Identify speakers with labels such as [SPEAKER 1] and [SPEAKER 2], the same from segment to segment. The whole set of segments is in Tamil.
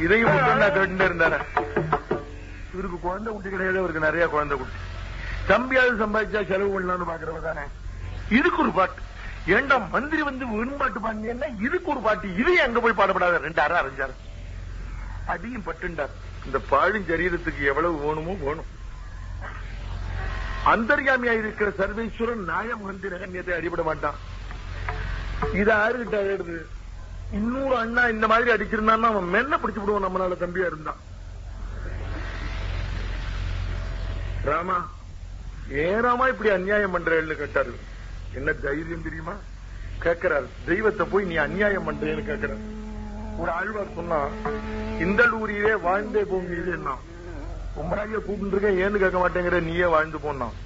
[SPEAKER 1] இதையும் விட்டுண்டா கேட்டு இருந்தானே இவருக்கு குழந்தை குட்டி கிடையாது அவருக்கு நிறைய குழந்தை குட்டி தம்பியாவது சம்பாதிச்சா செலவு பண்ணலாம்னு பாக்குறவ தானே இதுக்கு ஒரு பாட்டு ஏண்டா மந்திரி வந்து வீண்பாட்டு பாண்டியன்னா இதுக்கு ஒரு பாட்டு இது எங்க போய் பாடப்படாத ரெண்டு அரை அரைஞ்சாரு அடியும் பட்டுண்டார் இந்த பாழும் சரீரத்துக்கு எவ்வளவு வேணுமோ வேணும் அந்தர்யாமியா இருக்கிற சர்வேஸ்வரன் நியாயம் வந்து ரகன்யத்தை அடிபட மாட்டான் இது யாருகிட்ட ஆயிடுது இன்னொரு அண்ணா இந்த மாதிரி அடிச்சிருந்தான்னா அவன் மெல்ல பிடிச்சு விடுவான் நம்மளால தம்பியா இருந்தான் ராமா ஏறாமா இப்படி அநியாயம் பண்றேன்னு கேட்டாரு என்ன தைரியம் தெரியுமா கேட்கிறாரு தெய்வத்தை போய் நீ அநியாயம் பண்றேன்னு கேட்கிறார் ஒரு ஆழ்வார் சொன்னா இந்த ஊரிலே வாழ்ந்தே போங்க உம்பராஜிய கூப்பிட்டு இருக்கேன் ஏன்னு கேட்க மாட்டேங்கிற நீயே வாழ்ந்து போனான்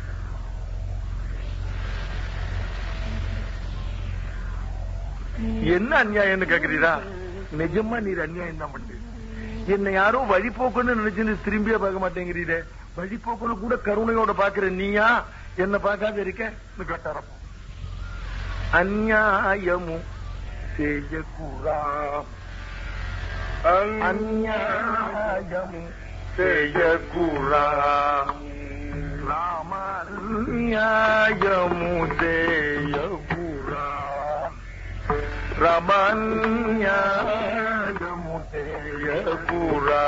[SPEAKER 1] என்ன அநியாயம்னு கேக்குறீரா நிஜமா நீர் அநியாயம் தான் பண்றீங்க என்ன யாரோ வழிபோக்குன்னு நினைச்சு திரும்பியே பார்க்க மாட்டேங்கிறீரே வழிபோக்குன்னு கூட கருணையோட பாக்குற நீயா என்ன பார்க்காத இருக்க கேட்டாரப்போ அந்நியாயமு செய்யக்கூடா அந்நியாயமு செய்யக்கூடா ராம அந்நியாயமு செய்யக்கூடா ரமண்யாகமு செய்யக்கூடா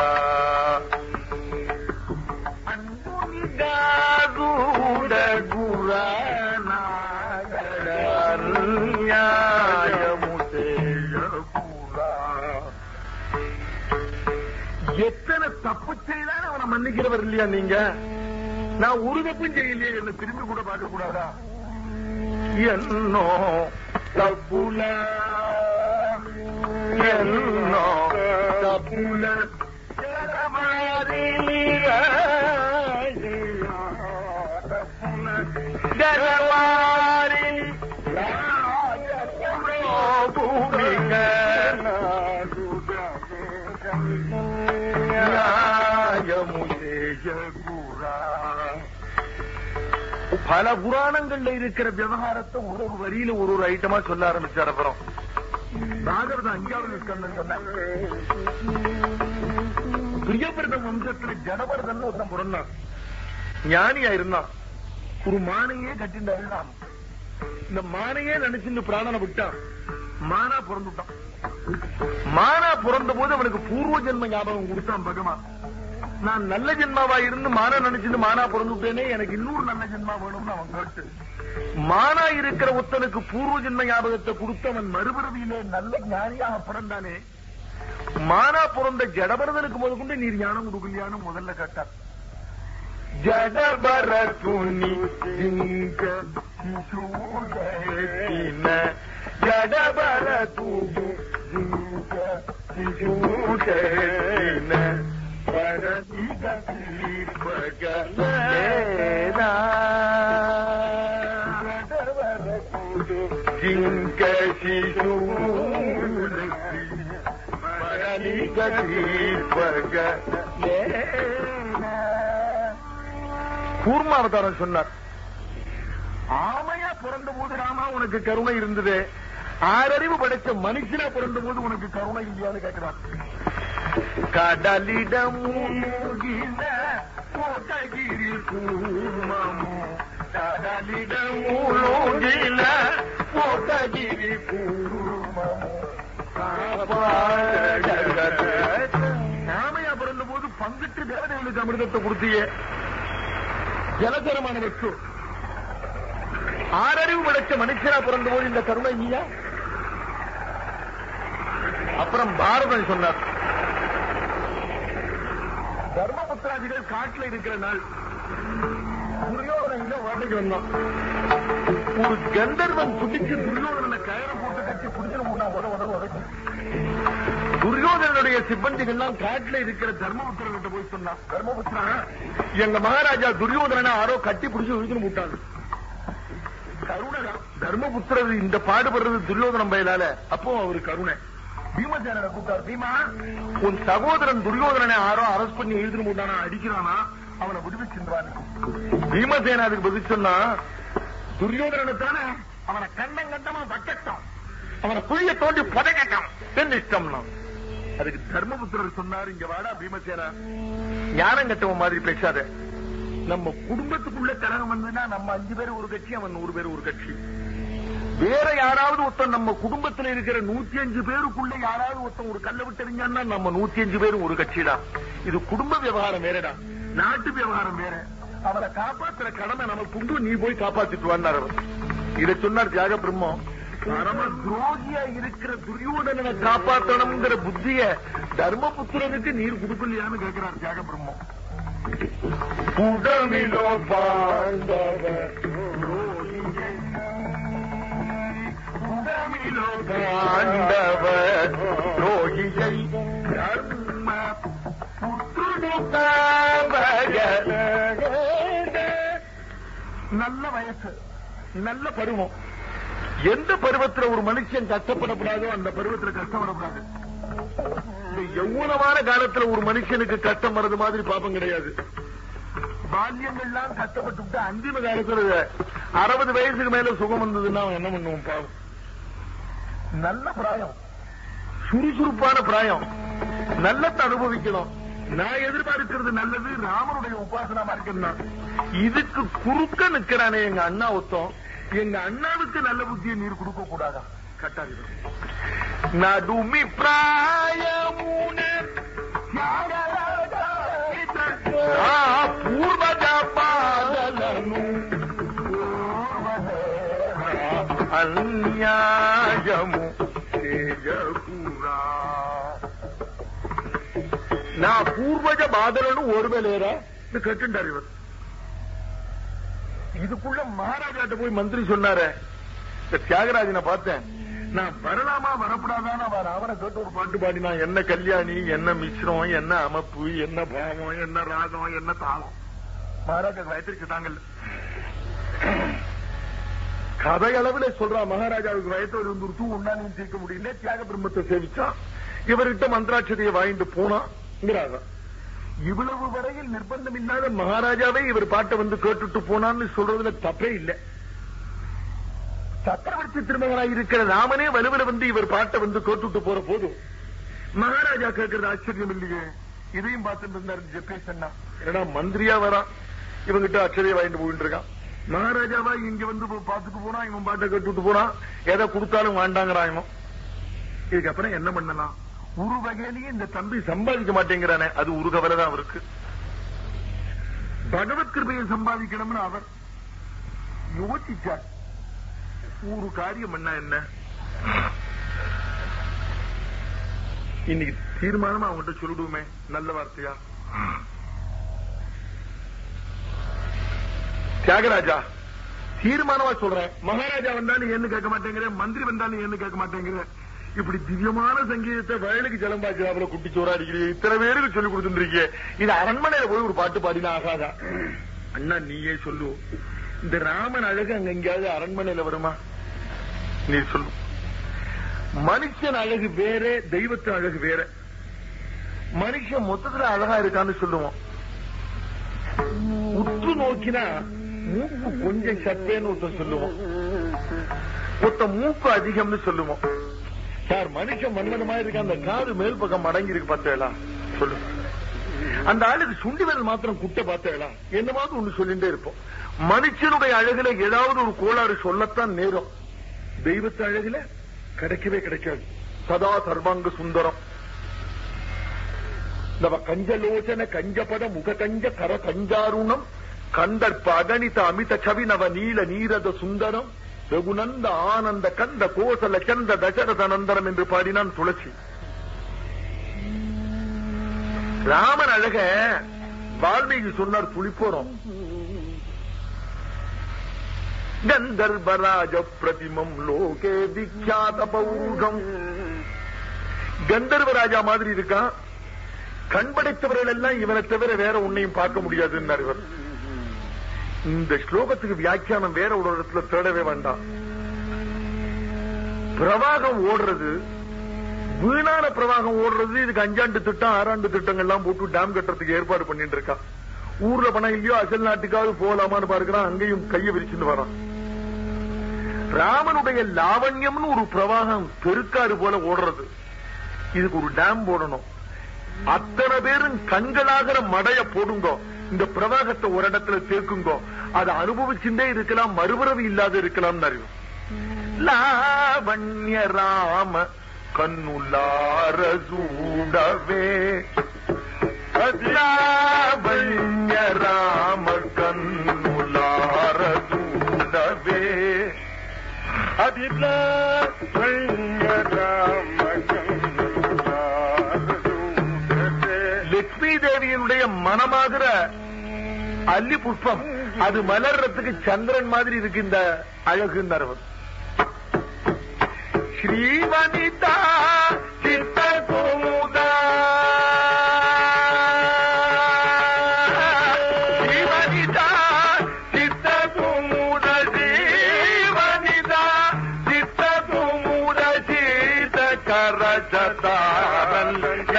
[SPEAKER 1] எத்தனை தப்பு செய்தாலும் அவனை மன்னிக்கிறவர் இல்லையா நீங்க நான் ஒரு தப்பும் செய்யலையே என்ன திரும்பி கூட பார்க்க கூடாதா என்னோ தப்புல என்னோ தப்புல பல புராணங்கள்ல இருக்கிற விவகாரத்தை ஒரு ஒரு வரியில ஒரு ஒரு ஐட்டமா சொல்ல ஆரம்பிச்சார் அப்புறம் பாகவத அஞ்சாவது ஸ்கந்தம் சொன்னார் பிரியபிரத வம்சத்துல ஜடபரதன் ஒருத்தன் பிறந்தான் ஞானியா இருந்தான் ஒரு மானையே கட்டிட்டு அழுதான் இந்த மானையே நினைச்சு பிராணனை விட்டான் மானா பிறந்துட்டான் மானா பிறந்த போது அவனுக்கு பூர்வ ஜென்ம ஞாபகம் கொடுத்தான் பகவான் நான் நல்ல ஜென்மாவா இருந்து மானா நினைச்சுட்டு மானா பிறந்துட்டேனே எனக்கு இன்னொரு நல்ல ஜென்மா வேணும்னு அவன் கேட்டு மானா இருக்கிற ஒருத்தனுக்கு பூர்வ ஜென்ம ஞாபகத்தை கொடுத்து அவன் மறுபிறவியிலே நல்ல ஞானியாக பிறந்தானே மானா பிறந்த ஜடபரதனுக்கு முதல் கொண்டு நீர் ஞானம் கொடுக்கலையான்னு முதல்ல கேட்டார் ஜடபர துணி ஜடபர தூது जिंक शिशु கூர்மாவதாரம் சொன்னார் ஆமையா பிறந்த போது ராமா உனக்கு கருணை இருந்தது ஆறறிவு படைச்ச மனுஷனா பிறந்த போது உனக்கு கருணை இல்லையான்னு கேட்கிறார் கடலிடம் கோட்டகிரி கூர்மமோ கடலிடம் மூழ்கில கோட்டகிரி கூர்மமோ ராமையா பிறந்த போது பங்கிட்டு தேவதைகளுக்கு அமிர்தத்தை கொடுத்திய ஜலதரமான வச்சு ஆறறிவு படைச்ச மனுஷனா பிறந்த போது இந்த கருணை இல்லையா அப்புறம் பாரதம் சொன்னார் தர்மபுத்திராதிகள் காட்டுல இருக்கிற நாள் துரியோதன வாட்டைக்கு வந்தான் ஒரு கந்தர்வன் பிடிச்சு துரியோதன கயரை போட்டு கட்டி பிடிச்சிட போட்டான் உட உட உடச்சு துரியோதனுடைய சிப்பந்திகள்லாம் காட்டுல இருக்கிற தர்மபுத்திரன்கிட்ட போய் சொன்னான் தர்மபுத்திரா எங்க மகாராஜா துரியோதனனை யாரோ கட்டி பிடிச்சு இழுத்துன்னு போட்டாங்க கருணை தர்மபுத்திரர் இந்த பாடுபடுறது துரியோதனம் பயலால அப்போ அவரு கருணை பீமசேனனை கூப்பிட்டார் பீமா உன் சகோதரன் துரியோதனனை யாரோ அரெஸ்ட் பண்ணி எழுதுன்னு போட்டானா அடிக்கிறானா அவனை விடுவிச்சுன்றான் பீமசேனா அதுக்கு பதில் சொன்னா துரியோதனனை தானே அவனை கண்டம் கண்டமா வக்கட்டும் அவனை குழிய தோண்டி புதைக்கட்டும் தென் இஷ்டம்னா அதுக்கு தர்மபுத்திரர் சொன்னார் இங்க வாடா பீமசேனா ஞானம் கட்டவன் மாதிரி பேசாத நம்ம குடும்பத்துக்குள்ள கலகம் வந்ததுன்னா நம்ம அஞ்சு பேர் ஒரு கட்சி அவன் நூறு பேர் ஒரு கட்சி வேற யாராவது ஒருத்தன் நம்ம குடும்பத்துல இருக்கிற நூத்தி அஞ்சு பேருக்குள்ள யாராவது ஒருத்தன் ஒரு கல்ல விட்டு எறிஞ்சான்னா நம்ம நூத்தி அஞ்சு பேரும் ஒரு கட்சிடா இது குடும்ப விவகாரம் வேறடா நாட்டு விவகாரம் வேற அவரை காப்பாத்துற கடமை நமக்கு உண்டு நீ போய் காப்பாத்திட்டு வந்தார் அவர் இதை சொன்னார் தியாக பிரம்மம் பரம துரோகியா இருக்கிற துரியோதனனை காப்பாத்தணுங்கிற புத்திய தர்மபுத்திரனுக்கு நீர் கொடுக்கலையான்னு கேட்கிறார் தியாக பிரம்மம் புடமிலோ பாண்டவ புடமிலோ பாண்டவ ரோகியை தர்ம நல்ல வயசு நல்ல பருவம் எந்த பருவத்துல ஒரு மனுஷன் கஷ்டப்படக்கூடாதோ அந்த பருவத்துல கஷ்டப்படக்கூடாது இந்த யௌவனமான காலத்துல ஒரு மனுஷனுக்கு கஷ்டம் வர்றது மாதிரி பாப்பம் கிடையாது பால்யங்கள்லாம் கஷ்டப்பட்டு விட்டு அந்திம காலத்துல அறுபது வயசுக்கு மேல சுகம் வந்ததுன்னா அவன் என்ன பண்ணுவான் பாவம் நல்ல பிராயம் சுறுசுறுப்பான பிராயம் நல்லத்தை அனுபவிக்கணும் நான் எதிர்பார்க்கிறது நல்லது ராமனுடைய உபாசனமா இருக்கணும் இதுக்கு குறுக்க நிக்கிறானே எங்க அண்ணா ஒத்தம் எங்க அண்ணாவுக்கு நல்ல புத்தியை நீர் கொடுக்க கூடாதா கட்டாது நடுமி பிராயமுன பூர்வஜ பாதலனு అన్యాయము చేయకురా నా పూర్వజ బాధలను ఓర్వలేరా கேட்டுட்டார் இவர் இதுக்குள்ள மகாராஜாட்ட போய் மந்திரி சொன்னாரு இந்த தியாகராஜனை பார்த்தேன் நான் வரலாமா வரப்படாதான்னு அவர் அவரை கேட்டு ஒரு பாட்டு பாடினா என்ன கல்யாணி என்ன மிஸ்ரம் என்ன அமைப்பு என்ன பாவம் என்ன ராகம் என்ன தாளம் மகாராஜா வயத்திற்கு தாங்கல்ல கதை அளவுல சொல்றா மகாராஜாவுக்கு வயத்த ஒரு ஒரு தூ உண்டானு தீர்க்க முடியல தியாக பிரம்மத்தை சேவிச்சான் இவர்கிட்ட மந்திராட்சதையை வாங்கிட்டு போனாங்கிறாங்க இவ்வளவு வரையில் நிர்பந்தம் இல்லாத மகாராஜாவே இவர் பாட்டை வந்து கேட்டுட்டு போனான்னு சொல்றதுல தப்பே இல்லை சக்கரவர்த்தி திருமகனாய் இருக்கிற ராமனே வலுவில வந்து இவர் பாட்டை வந்து கேட்டுட்டு போற போதும் மகாராஜா கேட்கறது ஆச்சரியம் இல்லையே இதையும் பார்த்துட்டு இருந்தாரு ஜெப்பேஷ் அண்ணா என்னடா மந்திரியா வரான் இவங்கிட்ட அச்சரியை வாங்கிட்டு போயிட்டு இருக்கான் மகாராஜாவா இங்க வந்து பாத்துட்டு போனா இவன் பாட்டை கேட்டுட்டு போனா எதை கொடுத்தாலும் வேண்டாங்கிறான் இவன் இதுக்கப்புறம் என்ன பண்ணலாம் ஒரு வகையிலேயே இந்த தம்பி சம்பாதிக்க மாட்டேங்கிறானே அது ஒரு கவலை தான் அவருக்கு பகவத் கிருபையை சம்பாதிக்கணும்னு அவர் யோசிச்சார் ஒரு காரியம் பண்ணா என்ன இன்னைக்கு தீர்மானமா அவங்ககிட்ட சொல்லிடுவோமே நல்ல வார்த்தையா தியாகராஜா தீர்மானமா சொல்றேன் மகாராஜா வந்தாலும் என்ன கேட்க மாட்டேங்கிறேன் மந்திரி வந்தாலும் என்ன கேட்க மாட்டேங்கிறேன் இப்படி திவ்யமான சங்கீதத்தை வயலுக்கு ஜலம்பாய்ச்சாப்புல குட்டி சோறா அடிக்கிறீங்க இத்தனை பேருக்கு சொல்லி கொடுத்துருக்கீங்க இது அரண்மனையில போய் ஒரு பாட்டு பாடினா ஆகாதா அண்ணா நீயே சொல்லு இந்த ராமன் அழகு அங்க எங்கேயாவது அரண்மனையில வருமா நீ சொல்லு மனுஷன் அழகு வேற தெய்வத்து அழகு வேற மனுஷன் மொத்தத்துல அழகா இருக்கான்னு சொல்லுவோம் உற்று நோக்கினா மூக்கு கொஞ்சம் சப்பேன்னு ஒருத்தன் சொல்லுவோம் ஒருத்த மூக்கு அதிகம்னு சொல்லுவோம் சார் மனுஷன் மன்மன மாதிரி இருக்க அந்த காது மேல் பக்கம் மடங்கி இருக்கு பார்த்தேளா சொல்லு அந்த ஆளுக்கு சுண்டி விரல் மாத்திரம் குட்டை பார்த்தேளா என்னமாவது ஒண்ணு சொல்லிட்டே இருப்போம் மனுஷனுடைய அழகுல ஏதாவது ஒரு கோளாறு சொல்லத்தான் நேரம் தெய்வத்து அழகுல கிடைக்கவே கிடைக்காது சதா சர்வாங்க சுந்தரம் நவ கஞ்சலோச்சன கஞ்சபத முக கஞ்ச கர கஞ்சாருணம் கந்தர்ப்ப அகணித அமித கவி நவ நீல நீரத சுந்தரம் ரகுநந்த ஆனந்த கந்த கோசல சந்த தசரத நந்தரம் என்று பாடினான் துளசி ராமன் அழக வால்மீகி சொன்னார் துளிப்போறோம் கந்தர்வராஜ பிரதிமம் லோகே விக்யாத பௌகம் கந்தர்வராஜா மாதிரி இருக்கான் கண் படைத்தவர்கள் எல்லாம் இவனை தவிர வேற ஒன்னையும் பார்க்க முடியாதுன்னார் இவர் இந்த ஸ்லோகத்துக்கு வியாக்கியானம் வேற ஒரு இடத்துல தேடவே வேண்டாம் பிரவாகம் ஓடுறது வீணான பிரவாகம் ஓடுறது இதுக்கு அஞ்சாண்டு திட்டம் ஆறாண்டு திட்டங்கள்லாம் போட்டு டேம் கட்டுறதுக்கு ஏற்பாடு பண்ணிட்டு இருக்கான் ஊர்ல பணம் இல்லையோ அசல் நாட்டுக்காவது போகலாமான்னு பார்க்கிறான் அங்கேயும் கையை விரிச்சுட்டு வரான் ராமனுடைய லாவண்யம்னு ஒரு பிரவாகம் பெருக்காறு போல ஓடுறது இதுக்கு ஒரு டேம் போடணும் அத்தனை பேரும் கண்களாகிற மடைய போடுங்க இந்த பிரவாகத்தை ஒரு இடத்துல சேர்க்குங்கோ அதை அனுபவிச்சுட்டே இருக்கலாம் மறுபிறவி இல்லாத இருக்கலாம் அறிவு லாவண்ய ராம கண்ணுள்ளார சூடவே லாவண்ய ராம கண்ணுள்ளார சூடவே அதில் லட்சுமி தேவியினுடைய மனமாகிற அல்லி புஷ்பம் அது மலர்றதுக்கு சந்திரன் மாதிரி இருக்கு இந்த அழகுன்னவர் ஸ்ரீவனிதா சித்த குமுதா ஸ்ரீவனிதா சித்த குமுத ஸ்ரீவனிதா சித்த குமுத சீத கரஜதாரல்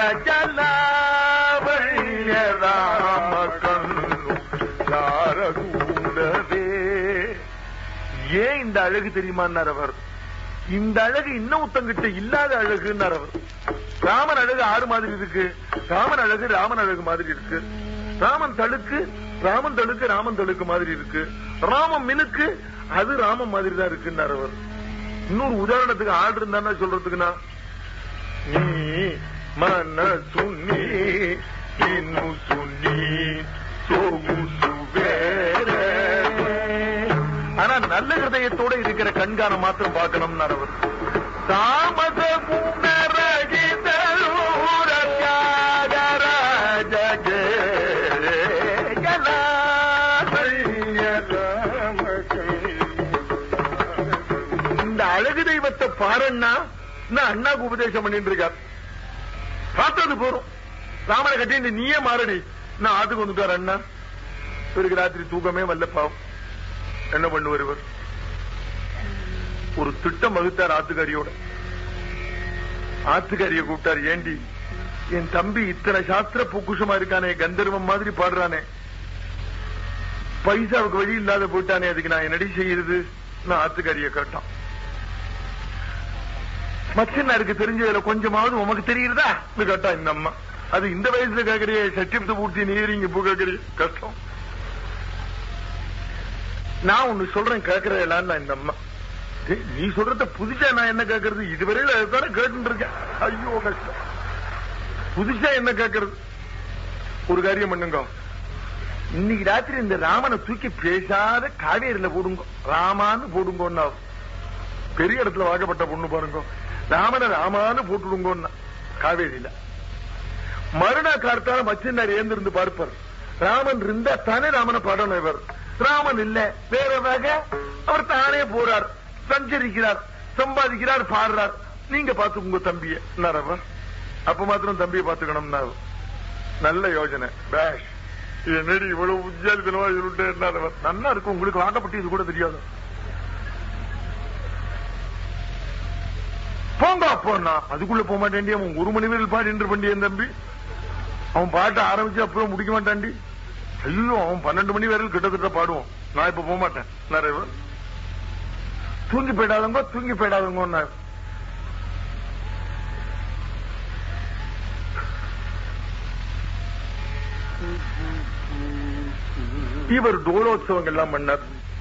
[SPEAKER 1] ஜலாவண்ய ராம கண்ணு காரகூடவே ஏன் இந்த அழகு தெரியுமான்னார் அவர் இந்த அழகு இன்னொருத்தங்கிட்ட இல்லாத அழகுன்னார் அவர் ராமன் அழகு ஆறு மாதிரி இருக்கு ராமன் அழகு ராமன் அழகு மாதிரி இருக்கு ராமன் தழுக்கு ராமன் தழுக்கு ராமன் தழுக்கு மாதிரி இருக்கு ராமன் மினுக்கு அது ராமன் மாதிரி தான் இருக்குன்னார் அவர் இன்னொரு உதாரணத்துக்கு ஆள் இருந்தா சொல்றதுக்குன்னா நீ மன சுன்னி ಇನ್ನು ಸುನ್ನಿ ಸೊಗುಸು ಬೇರೆ ஆனா நல்ல ஹிருதயத்தோட இருக்கிற கண்காண மாத்திரம் பார்க்கணும்னார் அவர் தாமத புனரகிதூர தியாகராஜ இந்த அழகு தெய்வத்தை பாருன்னா நான் அண்ணாக்கு உபதேசம் பண்ணிட்டு இருக்கார் பார்த்தது போறோம் ராமனை கட்டி நீயே மாறடி நான் ஆத்துக்கு வந்துட்டார் அண்ணா இவருக்கு ராத்திரி தூக்கமே வல்ல பாவம் என்ன பண்ணுவார் இவர் ஒரு திட்டம் வகுத்தார் ஆத்துக்காரியோட ஆத்துக்காரிய கூப்பிட்டார் ஏண்டி என் தம்பி இத்தனை சாஸ்திர பொக்குஷமா இருக்கானே கந்தர்வம் மாதிரி பாடுறானே பைசாவுக்கு வழி இல்லாத போயிட்டானே அதுக்கு நான் என்னடி செய்யறது நான் ஆத்துக்காரிய கேட்டான் மச்சனாருக்கு தெரிஞ்சதுல கொஞ்சமாவது உமக்கு தெரியுறதா கேட்டா இந்த அம்மா அது இந்த வயசுல கேக்குறிய சட்டியத்தை பூர்த்தி நீர் இங்க பூ கேக்குறிய கஷ்டம் நான் ஒண்ணு சொல்றேன் கேக்குறேன் இந்த அம்மா டேய், நீ சொல்றத புதுசா நான் என்ன கேக்குறது இதுவரையில அதுதானே கேட்டு இருக்கேன் ஐயோ கஷ்டம் புதுசா என்ன கேக்குறது ஒரு காரியம் பண்ணுங்க இன்னைக்கு ராத்திரி இந்த ராமனை தூக்கி பேசாத காவேரியில போடுங்க ராமான்னு போடுங்கன்னா பெரிய இடத்துல வாக்கப்பட்ட பொண்ணு பாருங்க ராமனை ராமான்னு போட்டுடுங்கன்னா காவேரியில மறுநாள் கார்த்தால மச்சினார் ஏந்திருந்து பார்ப்பார் ராமன் இருந்தா தானே ராமனை பாடணும் இவர் ராமன் இல்ல வேற வகை அவர் தானே போறார் சஞ்சரிக்கிறார் சம்பாதிக்கிறார் பாடுறார் நீங்க பாத்து உங்க தம்பிய அவர் அப்ப மாத்திரம் தம்பியை பாத்துக்கணும் நல்ல யோசனை பேஷ் இது என்னடி இவ்வளவு உஜ்ஜாலித்தனமா சொல்லிட்டு என்னவர் நல்லா இருக்கும் உங்களுக்கு வாக்கப்பட்டு இது கூட தெரியாது போங்க அப்போண்ணா அதுக்குள்ள போக மாட்டேன்டி அவன் ஒரு மணி நேரம் பாடி என்று பண்ணியன் தம்பி அவன் பாட்ட ஆரம்பிச்சு அப்புறம் முடிக்க மாட்டான்டி ஐயோ அவன் பன்னெண்டு மணி வரையில் கிட்டத்தட்ட பாடுவோம் நான் இப்ப போக மாட்டேன் நிறைய தூங்கி போயிடாதவங்க தூங்கி போயிடாதவங்க இவர் டோலோத்சவங்கள் எல்லாம் பண்ணார்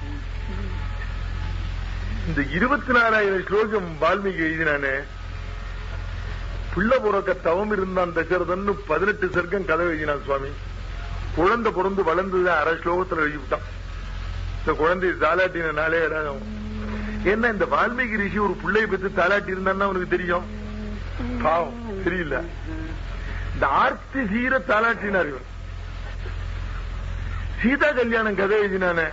[SPEAKER 1] இந்த இருபத்தி நாலாயிரம் ஸ்லோகம் வால்மீகி எழுதினானே பிள்ளை புறக்க தவம் இருந்தான் தசரதன்னு பதினெட்டு சர்க்கம் கதை எழுதினான் சுவாமி குழந்தை பிறந்து வளர்ந்தது அரை ஸ்லோகத்துல எழுதிவிட்டான் இந்த குழந்தை தாலாட்டின நாளே இடம் என்ன இந்த வால்மீகி ரிஷி ஒரு பிள்ளையை பத்தி தாலாட்டி இருந்தான்னு அவனுக்கு தெரியும் பாவம் தெரியல இந்த ஆர்த்தி சீர தாலாட்டினார் இவர் சீதா கல்யாணம் கதை எழுதினானே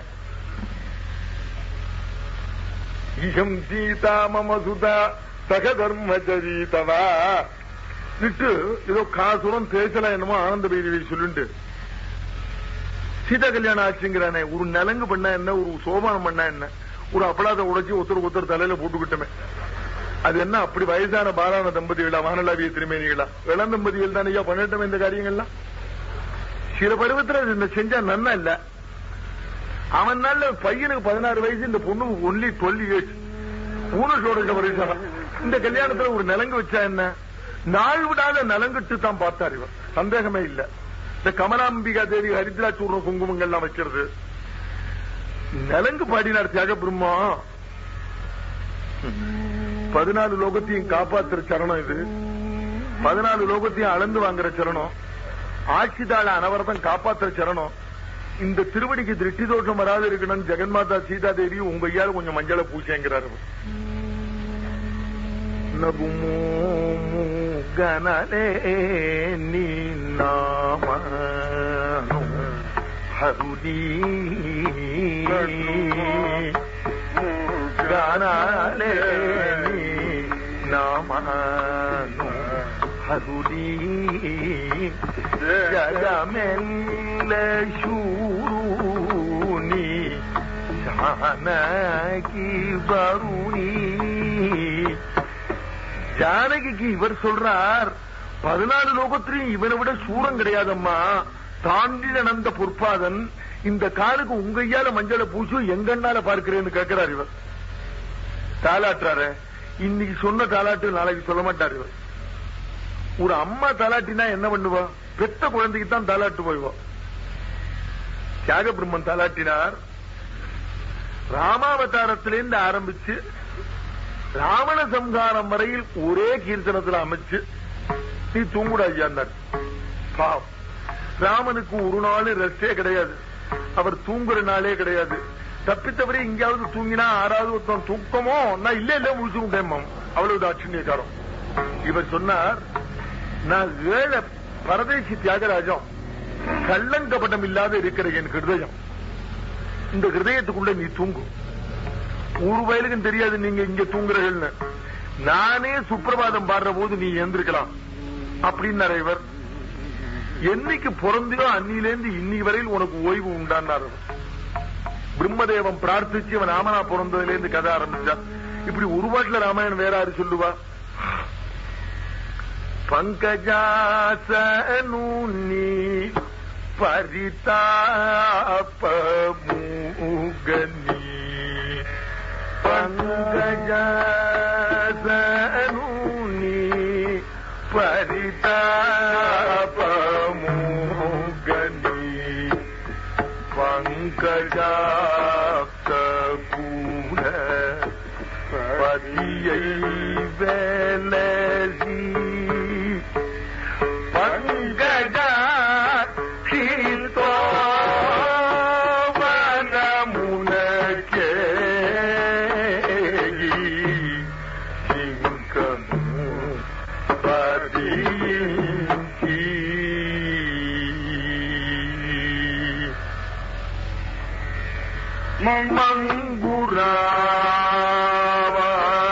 [SPEAKER 1] இகம் சீதா மம சுதா சகதர்மச்சரீதவா விட்டு ஏதோ காசுரம் பேசலாம் என்னமோ ஆனந்த பைரவி சொல்லுண்டு சீதா கல்யாணம் ஆச்சுங்கிறானே ஒரு நலங்கு பண்ணா என்ன ஒரு சோபானம் பண்ணா என்ன ஒரு அப்பளாத உடைச்சு ஒருத்தர் ஒருத்தர் தலையில போட்டுக்கிட்டமே அது என்ன அப்படி வயசான பாரான தம்பதிகளா வானலாவிய திருமேனிகளா இளம் தம்பதிகள் தானே ஐயா பண்ணிட்டோம் இந்த காரியங்கள்லாம் சில பருவத்துல இந்த செஞ்சா நன்னா இல்ல அவன் நாள்ல பையனுக்கு பதினாறு வயசு இந்த பொண்ணு ஒன்லி டுவெல் இயர்ஸ் ஊனு சோட வருஷம் இந்த கல்யாணத்துல ஒரு நிலங்கு வச்சா என்ன நாள் விடாத நலங்கிட்டு தான் பார்த்தார் இவர் சந்தேகமே இல்ல இந்த கமலாம்பிகா தேவி ஹரித்ரா சூர்ண குங்குமங்கள்லாம் வைக்கிறது நலங்கு பாடினார் தியாக பிரம்மா பதினாலு லோகத்தையும் காப்பாத்துற சரணம் இது பதினாலு லோகத்தையும் அளந்து வாங்குற சரணம் ஆட்சிதாள அனவரதம் காப்பாத்துற சரணம் இந்த திருவடிக்கு திருஷ்டி தோஷம் வராது இருக்கணும் ஜெகன்மாதா சீதா தேவி உங்க ஐயால கொஞ்சம் மஞ்சளை பூசேங்கிறாரு நபுமோ గనలే నీ నామను హరుని గనలే నీ నామను హరుని జగమెల్ల శూరుని జానకి వరుణి ஜானகிக்கு இவர் சொல்றார் பதினாலு லோகத்திலையும் இவனை விட சூரம் கிடையாதம்மா தாண்டி நடந்த பொற்பாதன் இந்த காலுக்கு உங்க ஐயால மஞ்சளை பூச்சு எங்கன்னால பார்க்கிறேன்னு கேட்கிறார் இவர் தாலாட்டுறாரு இன்னைக்கு சொன்ன தாலாட்டு நாளைக்கு சொல்ல மாட்டார் இவர் ஒரு அம்மா தாலாட்டினா என்ன பண்ணுவா பெத்த குழந்தைக்கு தான் தாலாட்டு போய்வா தியாக பிரம்மன் தாலாட்டினார் ராமாவதாரத்திலிருந்து ஆரம்பிச்சு ராவண சம்ஹாரம் வரையில் ஒரே கீர்த்தனத்தில் அமைச்சு நீ தூங்குடா ஐயாண்டார் பாவம் ராமனுக்கு ஒரு நாள் ரெஸ்டே கிடையாது அவர் தூங்குற நாளே கிடையாது தப்பித்தவரை எங்கேயாவது தூங்கினா ஆறாவது ஒருத்தன் தூக்கமோ நான் இல்ல இல்ல முடிச்சு விட்டேன் அவ்வளவு தாட்சிணியக்காரம் இவர் சொன்னார் நான் ஏழை பரதேசி தியாகராஜம் கள்ளங்கபடம் இல்லாத இருக்கிற என் ஹிருதயம் இந்த ஹிருதயத்துக்குள்ள நீ தூங்கும் ஒரு வயலுக்கும் தெரியாது நீங்க இங்க தூங்குறீங்கன்னு நானே சுப்பிரபாதம் பாடுற போது நீ எந்திருக்கலாம் அப்படின்னு இவர் என்னைக்கு பிறந்தியோ அன்னிலேருந்து இன்னி வரையில் உனக்கு ஓய்வு உண்டான்னார் அவர். பிரம்மதேவன் பிரார்த்திச்சு அவன் ராமனா பிறந்ததுல இருந்து கதை ஆரம்பிச்சா இப்படி ஒரு பாட்டுல ராமாயணம் வேற யாரு சொல்லுவா பங்கஜாசனு நீ பரிதாபமுகனி பங்கஜாசனு நீ பரிதாபமுகனி பங்கஜாப்தபூர பதியை வேலசி பங்கஜா ஹிதோ வனமுனக்கே சிங்கமு பதிங்கி மங்குராவா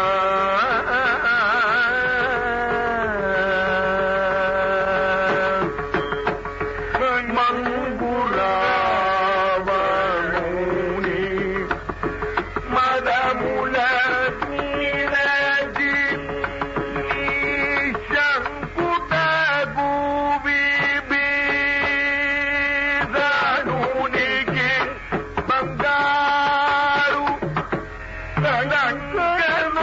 [SPEAKER 1] மங்குராவணி மதமுல நீரஜி சங்குட பூவி பீதனுனிக்கு బంగారు కళంకనో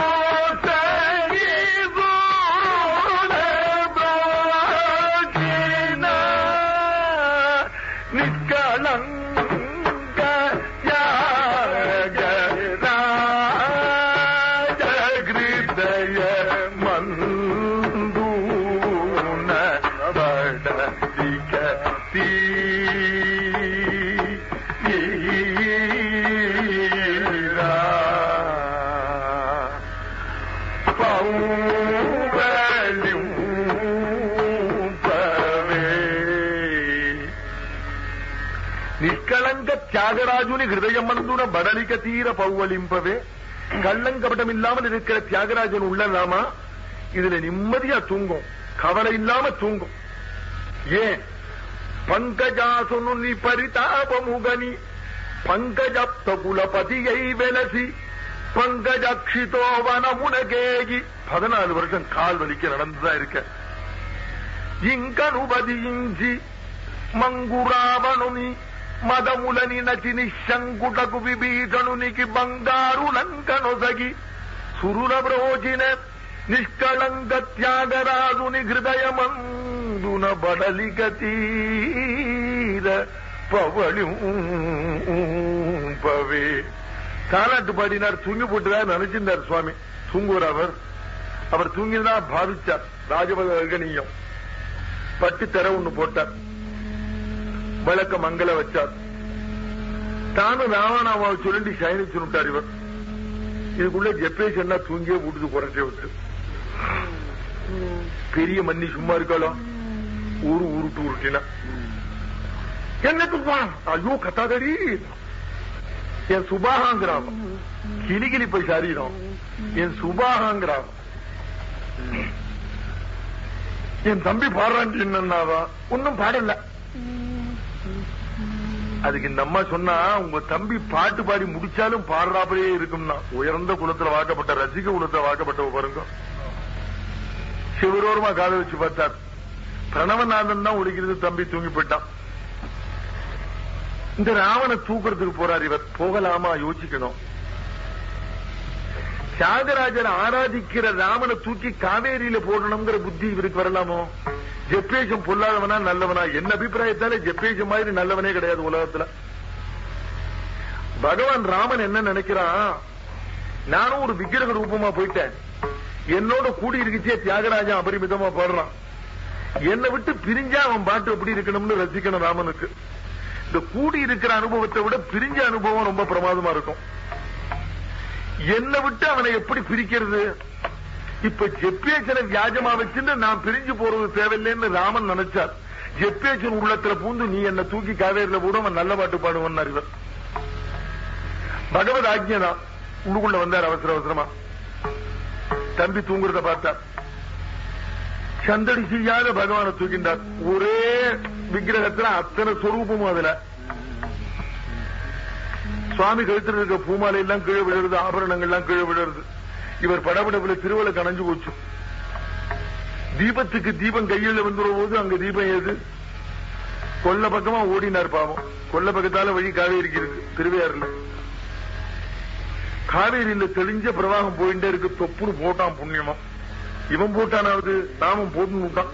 [SPEAKER 1] నిష్కళంక హృదయ మందూన బడలిక తీరా పౌవలింపవే నిష్కళంక தியாகராஜுனி ஹிருதயமந்துன படலிக்க தீர பௌவலிம்பவே கள்ளங்கபடம் இல்லாமல் இருக்கிற தியாகராஜன் உள்ளலாமா இதுல நிம்மதியா தூங்கும் கவலை இல்லாம தூங்கும் ஏன் பங்கஜாசுனு நீ பரிதாபமுகனி பங்கஜப்த குலபதியை வெலசி பங்கஜக்ஷிதோ வனமுனகேகி பதினாலு வருஷம் கால் வலிக்க நடந்துதான் இருக்க ఇంకనుబదించి మంగురావణుని మదములని నచి నిశంకుటకు విభీషణునికి బంగారు లంకనొసగి సురుల బ్రోచిన నిష్కళంక త్యాగరాజుని హృదయమందున బడలిక తీర பவளிப்பவே தாலாட்டு பாடினார் தூங்கி போட்டுதான் நினைச்சிருந்தார் சுவாமி தூங்குவார் அவர் அவர் தூங்கினா பாவிச்சார் ராஜபகனியம் பட்டு தர ஒண்ணு போட்டார் விளக்க மங்கள வச்சார் தானும் ராவணாவை சொல்லிட்டு சயனிச்சு விட்டார் இவர் இதுக்குள்ள ஜெப்பேஷ் என்ன தூங்கியே விட்டுது குறைச்சே விட்டு பெரிய மன்னி சும்மா இருக்காளோ ஊரு உருட்டு உருட்டினா என்ன துப்பான் ஐயோ கத்தாதடி என் சுபாகாங்கிறான் கிளிகிளி போய் சரீரம் என் சுபாகாங்கிறான் என் தம்பி பாடுறான் என்னன்னாவா ஒன்னும் பாடல அதுக்கு இந்த அம்மா சொன்னா உங்க தம்பி பாட்டு பாடி முடிச்சாலும் பாடுறாப்படியே இருக்கும்னா உயர்ந்த குலத்துல வாக்கப்பட்ட ரசிக குலத்துல வாக்கப்பட்ட பாருங்க சிவரோரமா கால வச்சு பார்த்தார் பிரணவநாதன் தான் ஒழிக்கிறது தம்பி தூங்கி போயிட்டான் இந்த ராவண தூக்குறதுக்கு போறார் இவர் போகலாமா யோசிக்கணும் தியாகராஜர் ஆராதிக்கிற ராமனை தூக்கி காவேரியில போடணுங்கிற புத்தி இவருக்கு வரலாமோ ஜெப்பேஷம் பொல்லாதவனா நல்லவனா என்ன அபிப்பிராயத்தால ஜெப்பேஷம் மாதிரி நல்லவனே கிடையாது உலகத்துல பகவான் ராமன் என்ன நினைக்கிறான் நானும் ஒரு விக்கிரக ரூபமா போயிட்டேன் என்னோட கூடி இருக்குச்சே தியாகராஜன் அபரிமிதமா பாடுறான் என்னை விட்டு பிரிஞ்சா அவன் பாட்டு எப்படி இருக்கணும்னு ரசிக்கணும் ராமனுக்கு இந்த கூடி இருக்கிற அனுபவத்தை விட பிரிஞ்ச அனுபவம் ரொம்ப பிரமாதமா இருக்கும் என்னை விட்டு அவனை எப்படி பிரிக்கிறது இப்ப ஜெப்பேசனை வியாஜமா வச்சுட்டு நான் பிரிஞ்சு போறது தேவையில்லைன்னு ராமன் நினைச்சார் ஜெப்பேசன் உள்ளத்துல பூந்து நீ என்ன தூக்கி காவேரியில போட அவன் நல்ல பாட்டு பாடுவன் இவர் பகவத் ஆக்ஞதான் உள்ளுக்குள்ள வந்தார் அவசர அவசரமா தம்பி தூங்குறத பார்த்தார் சந்தடி செய்யாத பகவானை தூக்கின்றார் ஒரே விக்கிரகத்துல அத்தனை சொரூபமும் அதுல சுவாமி கழுத்துல இருக்க பூமாலை எல்லாம் கீழே விழுறது ஆபரணங்கள் எல்லாம் கீழே விழுறது இவர் படபடப்புல திருவள்ள கணைஞ்சு போச்சு தீபத்துக்கு தீபம் கையில வந்துற போது அங்க தீபம் ஏது கொல்ல பக்கமா ஓடினார் பாவம் கொல்ல பக்கத்தால வழி காவேரிக்கு இருக்கு திருவையாறுல காவேரியில தெளிஞ்ச பிரவாகம் போயிட்டே இருக்கு தொப்புன்னு போட்டான் புண்ணியமா இவன் போட்டானாவது நாமும் போட்டு விட்டான்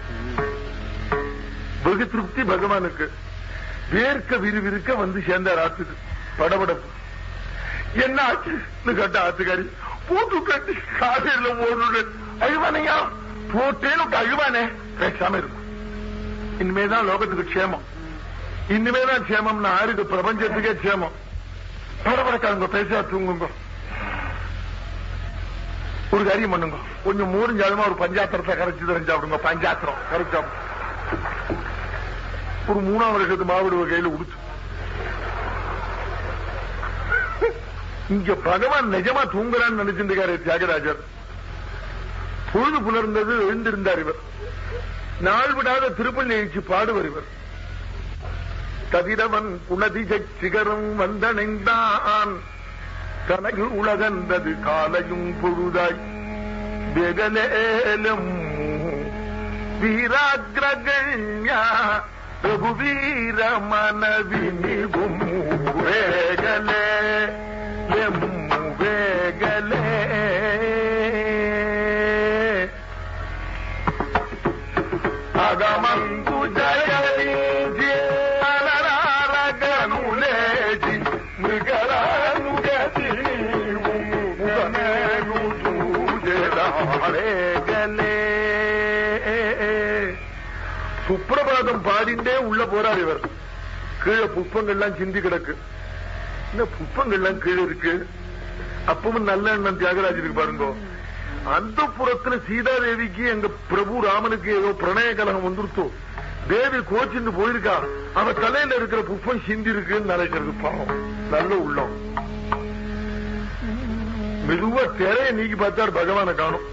[SPEAKER 1] வெகு திருப்தி பகவானுக்கு வேர்க்க விறுவிறுக்க வந்து சேர்ந்தார் ஆத்துக்கு படபடப்பு என்ன ஆச்சுன்னு கேட்ட ஆத்துக்காரி போட்டு கட்டி காவேரியில போட்டு அழுவானையா போட்டேன்னு அழுவானே பேசாம இருக்கும் இனிமேதான் லோகத்துக்கு க்ஷேமம் இனிமேதான் க்ஷேமம்னா ஆருக்கு பிரபஞ்சத்துக்கே க்ஷேமம் படபடக்காரங்க பேசா தூங்குங்க ஒரு காரியம் பண்ணுங்க கொஞ்சம் மூறிஞ்சாலுமா ஒரு பஞ்சாத்திரத்தை கரைச்சு தெரிஞ்சாப்பிடுங்க பஞ்சாத்திரம் கரைச்சா ஒரு மூணாம் வருஷத்து மாவிடுவ கையில உடுச்சு இங்க பகவான் நிஜமா தூங்குறான்னு நினைச்சிருக்காரு தியாகராஜர் பொழுது புலர்ந்தது எழுந்திருந்தார் இவர் நாள் விடாத திருப்பள்ளி எழுச்சி பாடுவர் இவர் கதிரவன் புனதிஜை சிகரம் வந்தணைந்தான் கனகு உலகந்தது காலையும் பொழுதாய் வெகலேலம் வீராகிரகண்யா ரகுவீர மனவினிகும் வேகலே எம் வேகலே అగమంతు జయలించి అనరారగనులేచి మృగరాను గతి ముగమేను చూజరారేగలే சுப்பிரபாதம் பாடிண்டே உள்ள போறார் இவர் கீழே புஷ்பங்கள்லாம் சிந்தி கிடக்கு இந்த புஷ்பங்கள்லாம் கீழே இருக்கு அப்பவும் நல்ல எண்ணம் தியாகராஜருக்கு பாருங்க அந்த புறத்துல சீதாதேவிக்கு எங்க பிரபு ராமனுக்கு ஏதோ பிரணய கலகம் வந்துருத்தோ தேவி கோச்சின்னு போயிருக்கா அவ தலையில இருக்கிற புஷ்பம் சிந்தி இருக்குன்னு நினைக்கிறது பாவம் நல்ல உள்ளம் மெதுவா திரைய நீக்கி பார்த்தார் பகவானை காணும்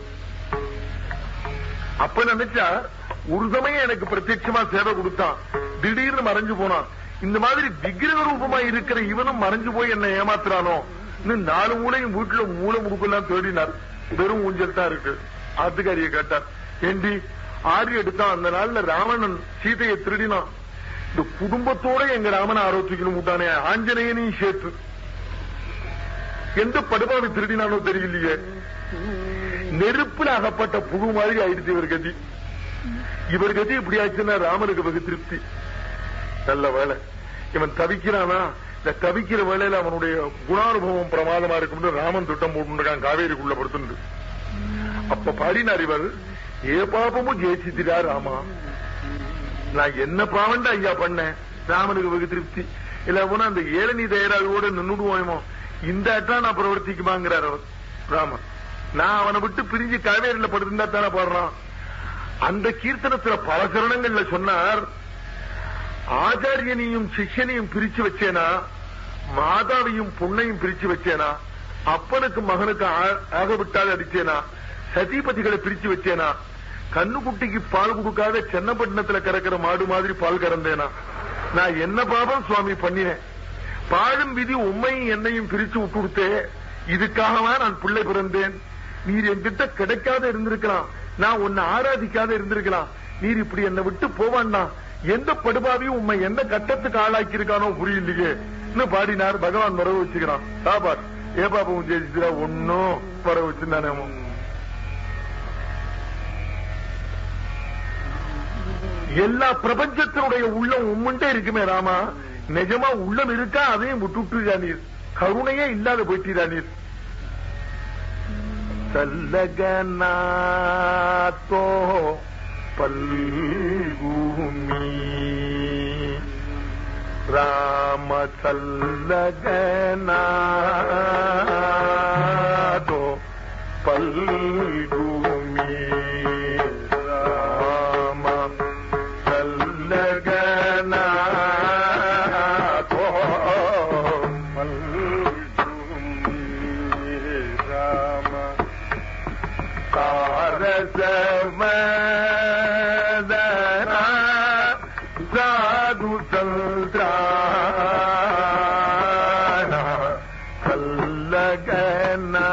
[SPEAKER 1] அப்ப நினைச்சா ஒரு சமயம் எனக்கு பிரத்யட்சமா சேவை கொடுத்தான் திடீர்னு மறைஞ்சு போனான் இந்த மாதிரி விக்கிரக ரூபமா இருக்கிற இவனும் மறைஞ்சு போய் என்ன ஏமாத்துறானோ இன்னும் நாலு மூலையும் வீட்டுல மூளை முடுக்கெல்லாம் தேடினார் வெறும் ஊஞ்சல் தான் இருக்கு ஆத்துக்காரிய கேட்டார் ஏண்டி ஆரி எடுத்தான் அந்த நாள்ல ராவணன் சீதையை திருடினான் இந்த குடும்பத்தோட எங்க ராமனை ஆரோக்கிக்கணும் விட்டானே ஆஞ்சநேயனையும் சேர்த்து எந்த படுபாவி திருடினானோ தெரியலையே நெருப்புல அகப்பட்ட புழு மாதிரி ஆயிடுச்சு இவர் கதி இவர் கதி இப்படி ஆச்சுன்னா ராமனுக்கு வெகு திருப்தி நல்ல வேலை இவன் தவிக்கிறானா இந்த தவிக்கிற வேலையில அவனுடைய குணானுபவம் பிரமாதமா இருக்கும்னு ராமன் திட்டம் போட்டுருக்கான் காவேரிக்குள்ள படுத்துண்டு அப்ப பாடினார் இவர் ஏ பாபமும் ஜெயிச்சித்திரா ராமா நான் என்ன பாவண்டா ஐயா பண்ணேன் ராமனுக்கு வெகு திருப்தி இல்ல போனா அந்த ஏழனி தயாராகவோட நின்னுடுவோமோ இந்த அட்டா நான் பிரவர்த்திக்குமாங்கிறார் அவர் ராமன் நான் அவனை விட்டு பிரிஞ்சு காவேரியில படுத்திருந்தா தானே பாடுறான் அந்த கீர்த்தனத்துல பல சரணங்கள்ல சொன்னார் ஆச்சாரியனையும் சிஷ்யனையும் பிரிச்சு வச்சேனா மாதாவையும் பொண்ணையும் பிரிச்சு வச்சேனா அப்பனுக்கு மகனுக்கு ஆ- ஆக விட்டால் அடிச்சேனா சதிபதிகளை பிரிச்சு வச்சேனா கண்ணுக்குட்டிக்கு பால் கொடுக்காத சென்னப்பட்டினத்துல கறக்கிற மாடு மாதிரி பால் கறந்தேனா நான் என்ன பாபம் சுவாமி பண்ணினேன் பாழும் விதி உண்மையும் என்னையும் பிரிச்சு விட்டுடுத்தே இதுக்காகவா நான் பிள்ளை பிறந்தேன் நீர் என்கிட்ட கிடைக்காத இருந்திருக்கலாம் நான் உன்னை ஆராதிக்காத இருந்திருக்கலாம் நீர் இப்படி என்னை விட்டு போவான்னா எந்த படுபாவையும் உண்மை எந்த கட்டத்துக்கு ஆளாக்கி இருக்கானோ புரியலையே இன்னும் பாடினார் பகவான் வர வச்சுக்கிறான் சாபார் ஏ பாபம் ஜெயிச்சுடா ஒன்னும் வர வச்சிருந்தானே அவன். எல்லா பிரபஞ்சத்தினுடைய உள்ளம் உம்முண்டே இருக்குமே ராமா நிஜமா உள்ளம் இருக்கா அதையும் விட்டுட்டு நீர் கருணையே இல்லாத போயிட்டீரா நீர் சல்லகநாத்தோ பல்கூமி ராம சல்லகநாதோ பல்கூமி ராம சல்லகநாதோ பல்கூமி ராம காரசமதனா சாது சந்திரான கல்லகனா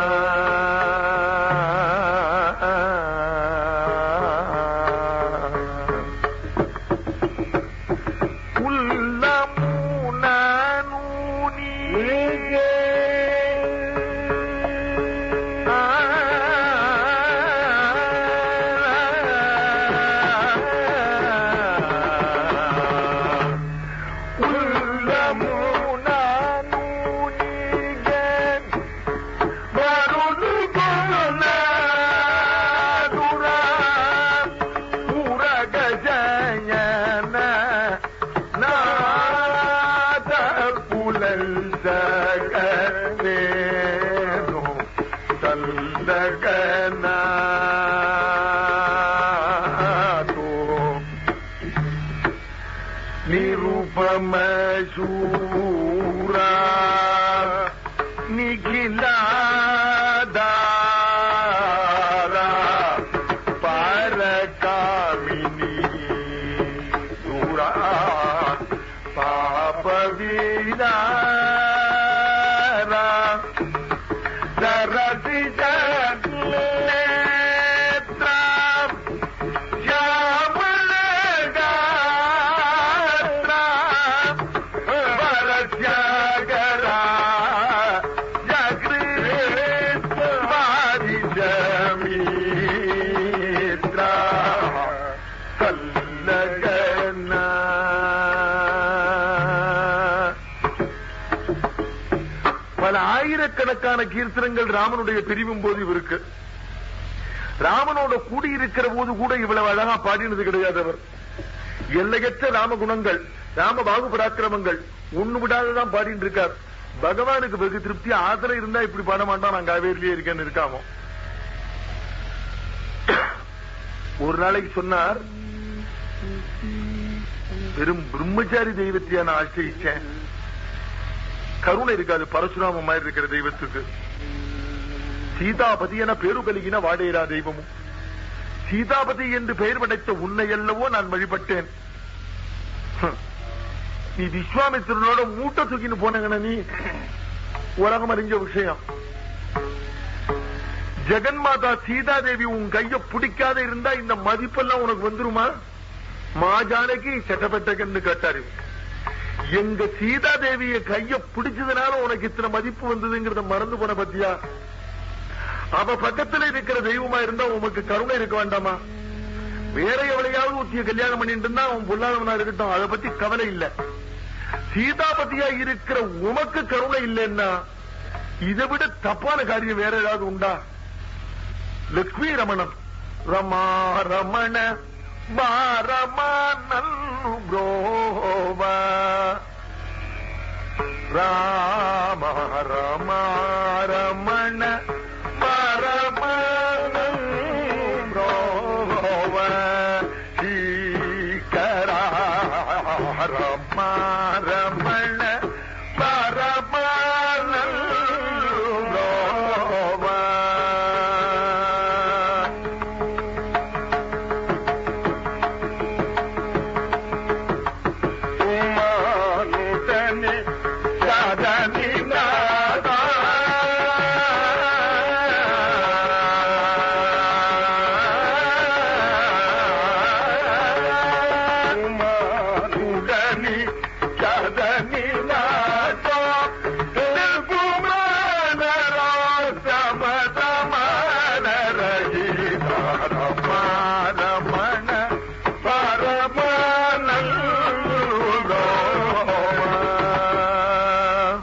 [SPEAKER 1] தந்தகநாதோ நிருபம சூரா நிகிலாதாரா பரகாமினி சூரா பாபவீராரா சரசிஜ நேத்ரம் பல ஆயிரக்கணக்கான கீர்த்தனங்கள் ராமனுடைய பிரிவும் போது இவருக்கு ராமனோட கூடியிருக்கிற போது கூட இவ்வளவு அழகா பாடினது கிடையாது அவர் எல்லையற்ற ராம குணங்கள் ராம பாகு பராக்கிரமங்கள் ஒண்ணு விடாததான் பாடிட்டு இருக்கார் பகவானுக்கு வெகு திருப்தி ஆதரவு இருந்தா இப்படி பாட மாட்டான் நான் காவேரிலேயே இருக்கேன்னு இருக்காமோ ஒரு நாளைக்கு சொன்னார் வெறும் பிரம்மச்சாரி தெய்வத்தையா நான் ஆசிரிச்சேன் கருணை இருக்காது பரசுராம மாதிரி இருக்கிற தெய்வத்துக்கு சீதாபதி என பேரு கலிகின வாடேரா தெய்வமும் சீதாபதி என்று பெயர் படைத்த உன்னை அல்லவோ நான் வழிபட்டேன் ஹம். நீ விஸ்வாமித்திரனோட மூட்டை தூக்கின்னு போனங்கன நீ உலகம் அறிஞ்ச விஷயம் ஜெகன்மாதா சீதாதேவி உன் கைய பிடிக்காத இருந்தா இந்த மதிப்பெல்லாம் உனக்கு வந்துருமா மா ஜானகி சட்டப்பட்டகன்னு கேட்டாரு எங்க சீதா தேவிய கைய பிடிச்சதுனால உனக்கு இத்தனை மதிப்பு வந்ததுங்கிறத மறந்து போன பத்தியா அவ பக்கத்துல இருக்கிற தெய்வமா இருந்தா உனக்கு கருணை இருக்க வேண்டாமா வேற எவளையாவது ஒருத்திய கல்யாணம் பண்ணிட்டு இருந்தா அவன் பொல்லாதவனா இருக்கட்டும் அதை பத்தி கவலை இல்ல சீதாபதியா இருக்கிற உமக்கு கருணை இல்லைன்னா இதை விட தப்பான காரியம் வேற ஏதாவது உண்டா லக்ஷ்மி ரமணன் ரமா ரமண மாரமானல் ப்ரோவ ராம ரமா ரமண மாரமானல் ப்ரோவ சீக்கரா ரமா ரமண பரமானல் ப்ரோவ ఉమానుతని సదని నాదా ఉమానుడని సదని నాదా నిర్గుమాన రాసమతమాన రహిత రమారమణ பரமானல்லோமா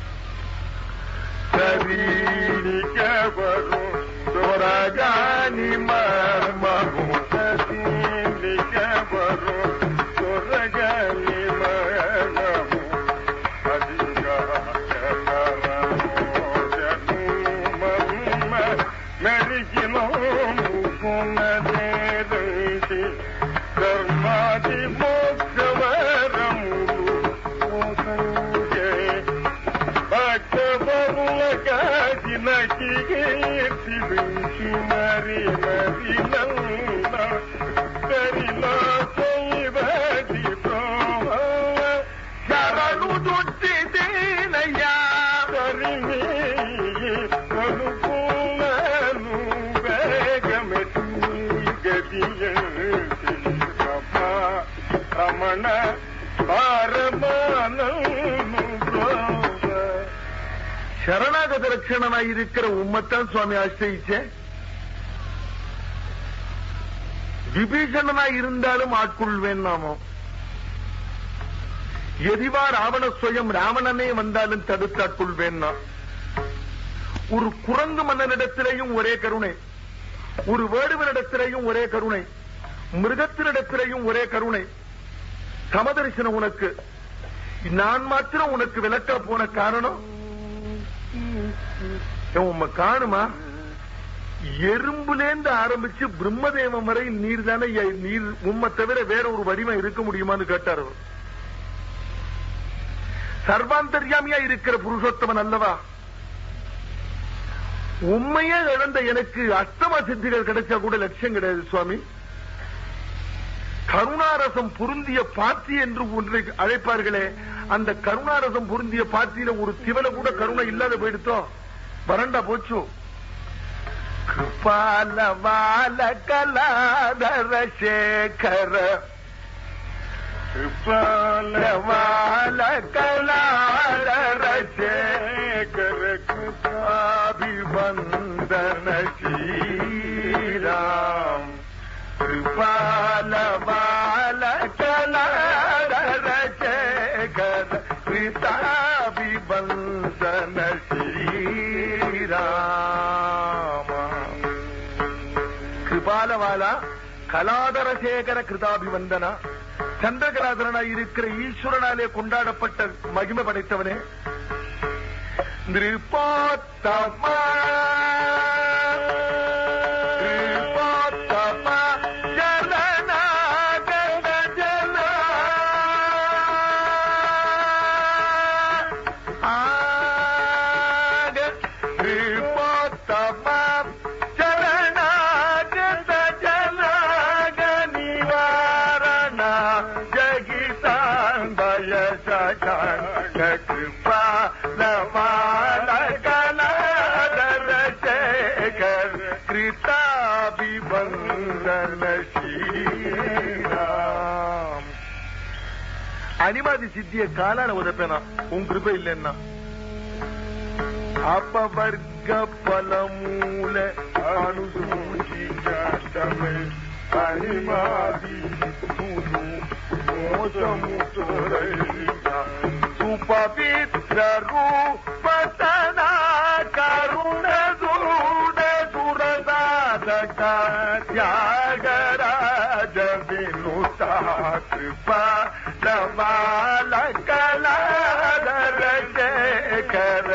[SPEAKER 1] சரீரிக்கவரு சொரகானி மர்மகு சரீரிக்கவரு சொரகானி மர்மகு కర్మాది మోక్షవరములు భక్తవరుల కాచిన కీర్తి నుంచి మరి మరి నల్ల కరిలా చేయబడి శరణు దుట్టిదేనయ్యా కరిమి కొనుకున్నాను వేగమెట్టి గదియంటి రమణ சரணாகத லட்சணனாய் இருக்கிற உம்மத்தான் சுவாமி ஆசிரியிச்சேன் விபீஷணனாய் இருந்தாலும் ஆட்கொள்வேன் நாமோ எதிவா ராவண சுயம் ராவணனே வந்தாலும் தடுத்து ஆட்கொள்வேன் நான் ஒரு குரங்கு மன்னனிடத்திலேயும் ஒரே கருணை ஒரு வேடுவனிடத்திலேயும் ஒரே கருணை மிருகத்தினிடத்திலேயும் ஒரே கருணை சமதரிசனம் உனக்கு நான் மாத்திரம் உனக்கு விளக்கா போன காரணம் ஏன் உம்மை காணுமா எறும்புலேந்து ஆரம்பிச்சு பிரம்மதேவம் வரை நீர் தானே ஐயா, நீர் உம்மை தவிர வேற ஒரு வடிவம் இருக்க முடியுமான்னு கேட்டார் அவர் சர்வாந்தர்யாமியா இருக்கிற புருஷோத்தமன் அல்லவா உண்மையே இழந்த எனக்கு அஷ்டம சித்திகள் கிடைச்சா கூட லட்சியம் கிடையாது சுவாமி கருணாரசம் பொருந்திய பாத்தி என்று ஒன்றை அழைப்பார்களே அந்த கருணாரசம் பொருந்திய பாத்தியில ஒரு திவல கூட கருணை இல்லாத போயிடுத்தோ வறண்டா போச்சு கிருபால வால கலாதர சேகர கிருபால வால கலாதர சேகர கிருபாபிவந்தன ஸ்ரீராம் कृपाल बाल कलार शेखर कृताभिबंधन श्रीराम கிருபாலவால கலாதர சேகர கிருதாபிவந்தனா சந்திரகலாதரனாய் இருக்கிற ஈஸ்வரனாலே கொண்டாடப்பட்ட மகிமை படைத்தவனே நிருபாத்தமா நிருபாத்தமா ஜலநாகர ஜல ஆக நிருபாத்தமா ஜலநாகர ஜலாக நிவாரண ஜகிதாந்தய சகாங்க கிருபா நவால கலாதர சேகர் கிருதாபிபந்தன ஸ்ரீராம் அனிமாதி சித்திய காலால உதப்பேனா உன் கிருபை இல்லைன்னா அபவர்க்க பலமூல அனுசூச்சி கஷ்டமே அனிமாதி சுது மோசமுத்துரை சுபவித்ர ரூபதனா கருண தூட சுரதாதக தியாகராஜ வினுதா கிருபா நமால கலாதர சேகர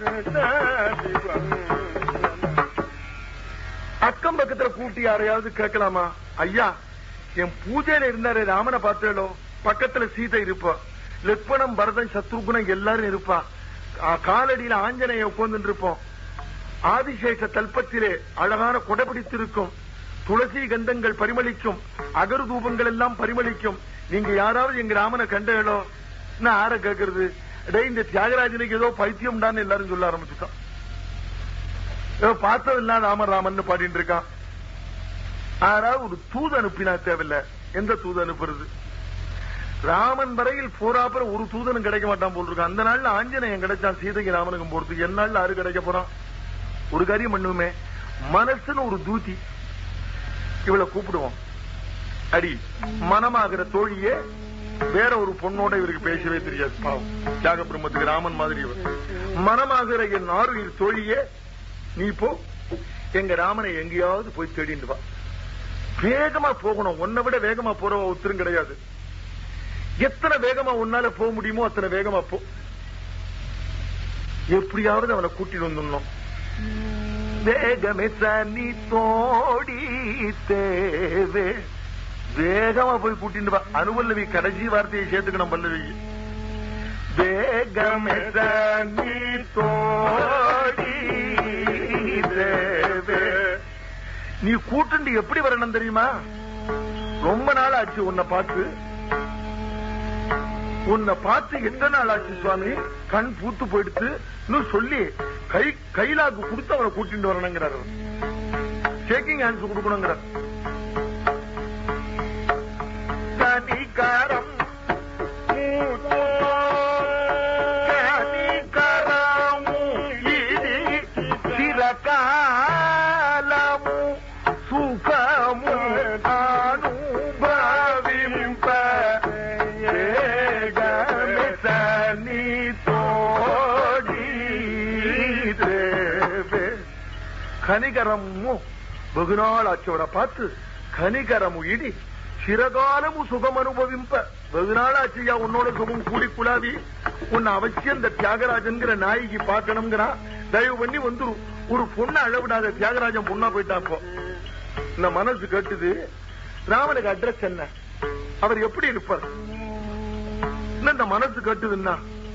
[SPEAKER 1] அக்கம் பக்கத்துல கூட்டி யாரையாவது கேட்கலாமா ஐயா என் பூஜையில இருந்தாரு ராமனை பார்த்தேளோ பக்கத்துல சீதை இருப்பா லக்ஷ்மணம் பரதன் சத்ருகுணம் எல்லாரும் இருப்பா ஆ, காலடியில ஆஞ்சநேய உட்கார்ந்து இருப்போம் ஆதிசேஷ தல்பத்திலே அழகான கொடைபிடித்திருக்கும் துளசி கந்தங்கள் பரிமளிக்கும் அகரு தூபங்கள் எல்லாம் பரிமளிக்கும் நீங்க யாராவது எங்க ராமனை கண்டேளோ நான் ஆர கேக்குறது டேய் இந்த தியாகராஜனுக்கு ஏதோ பைத்தியம் தான் எல்லாரும் சொல்ல ஆரம்பிச்சுட்டான் ஏதோ பார்த்ததெல்லாம் ராமன் ராமன் பாடிட்டு இருக்கான் யாராவது ஒரு தூது அனுப்பினா தேவையில்ல எந்த தூது அனுப்புறது ராமன் வரையில் போறாப்புற ஒரு தூதனும் கிடைக்க மாட்டான் போல் இருக்கு அந்த நாள்ல ஆஞ்சநேயன் கிடைச்சான் சீதைக்கு ராமனுக்கும் போறதுக்கு என் நாள்ல யாரு கிடைக்க போறான் ஒரு காரியம் பண்ணுவோமே மனசுன்னு ஒரு தூதி இவளை கூப்பிடுவோம் அடி மனமாகிற தோழியே வேற ஒரு பொண்ணோட இவருக்கு பேசவே தெரியாது பாவம் தியாக பிரம்மத்துக்கு ராமன் மாதிரி இவர் மனமாகிற என் ஆறுயிர் தோழியே நீ போ எங்க ராமனை எங்கேயாவது போய் தேடிட்டு வா வேகமா போகணும் உன்னை விட வேகமா போறவ ஒருத்தரும் கிடையாது எத்தனை வேகமா உன்னால போக முடியுமோ அத்தனை வேகமா போ எப்படியாவது அவனை கூட்டிட்டு வந்துடணும் வேகமே சனி தோடி தேவே வேகமா போய் கூட்டிட்டு வா அனுபல்லவி கடைசி வார்த்தையை சேர்த்துக்கணும் பல்லவி வேகமே சனி தோடி தேவே நீ கூட்டுண்டு எப்படி வரணும் தெரியுமா ரொம்ப நாள் ஆச்சு உன்னை பார்த்து உன்னை பார்த்து எத்தனை நாள் ஆச்சு சுவாமி கண் பூத்து போயிடுத்து இன்னும் சொல்லி கை கைலாக்கு கொடுத்து அவனை கூட்டிட்டு வரணுங்கிறார் அவர். ஷேக்கிங் ஹேண்ட்ஸ் கொடுக்கணுங்கிறார் கனிகாரம் மூத்தோ, கனிகரமு ఇది చిరకాలము సుఖము అనుభవింప ఏగమితని తోడి దేవే కనికరము బహునాళ్ ఆచోడ பார்த்து கனிகரமு இடி சிறகாலமு சுகம் அனுபவிம்ப வெகு நாளாச்சியா உன்னோட சுகம் கூடி குழாவி உன்னை அவசியம் இந்த தியாகராஜன்கிற நாய்க்கு பார்க்கணுங்கிறா தயவு பண்ணி வந்துரு ஒரு பொண்ணை அழவிடாத தியாகராஜன் பொண்ணா போயிட்டாப்போ இந்த மனசு கேட்டுது ராமனுக்கு அட்ரஸ் என்ன அவர் எப்படி இருப்பார் இன்னும் இந்த மனசு கேட்டுதுன்னா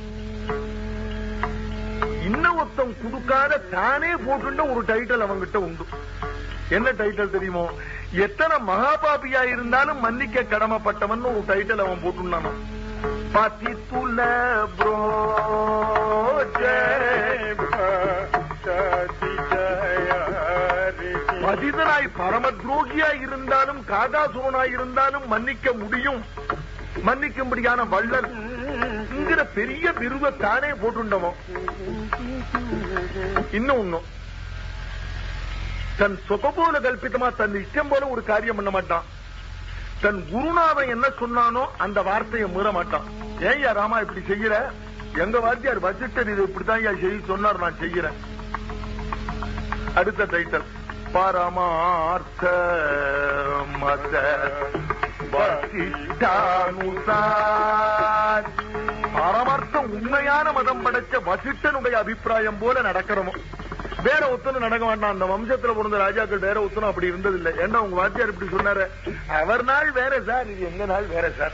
[SPEAKER 1] இன்னும் ஒருத்தன் கொடுக்காத தானே போட்டுண்ட ஒரு டைட்டில் அவங்கிட்ட உண்டு என்ன டைட்டில் தெரியுமோ எத்தனை மகாபாபியா இருந்தாலும் மன்னிக்க கடமைப்பட்டவன் ஒரு டைட்டில் அவன் போட்டுண்டானோ பத்தி துல பதிதனாய் பரம துரோகியாய் இருந்தாலும் காதாசுரனாய் இருந்தாலும் மன்னிக்க முடியும் மன்னிக்கும்படியான வள்ளல் என்கிற பெரிய விருதை தானே போட்டுண்டவன் இன்னும் ஒண்ணும் தன் சொக போல கல்பித்தமா தன் இஷ்டம் போல ஒரு காரியம் பண்ண மாட்டான் தன் குருநாதன் என்ன சொன்னானோ அந்த வார்த்தையை மீற மாட்டான் ஏய்யா ராமா இப்படி செய்யற எங்க வாத்தியார் வசிட்டர் இது இப்படிதான் ஐயா செய்ய சொன்னார் நான் செய்யறேன் அடுத்த டைட்டில் பரமார்த்த மத வசிஷ்டானுசார் பரமார்த்தம் உண்மையான மதம் படைச்ச வசிஷ்டனுடைய அபிப்பிராயம் போல நடக்கிறோமோ வேற ஒத்தனும் நடக்க வேண்டாம் அந்த வம்சத்துல பிறந்த ராஜாக்கள் வேற ஒத்தனும் அப்படி இருந்ததில்லை ஏன்னா உங்க வாத்தியார் இப்படி சொன்னாரு அவர் நாள் வேற சார் இது எங்க நாள் வேற சார்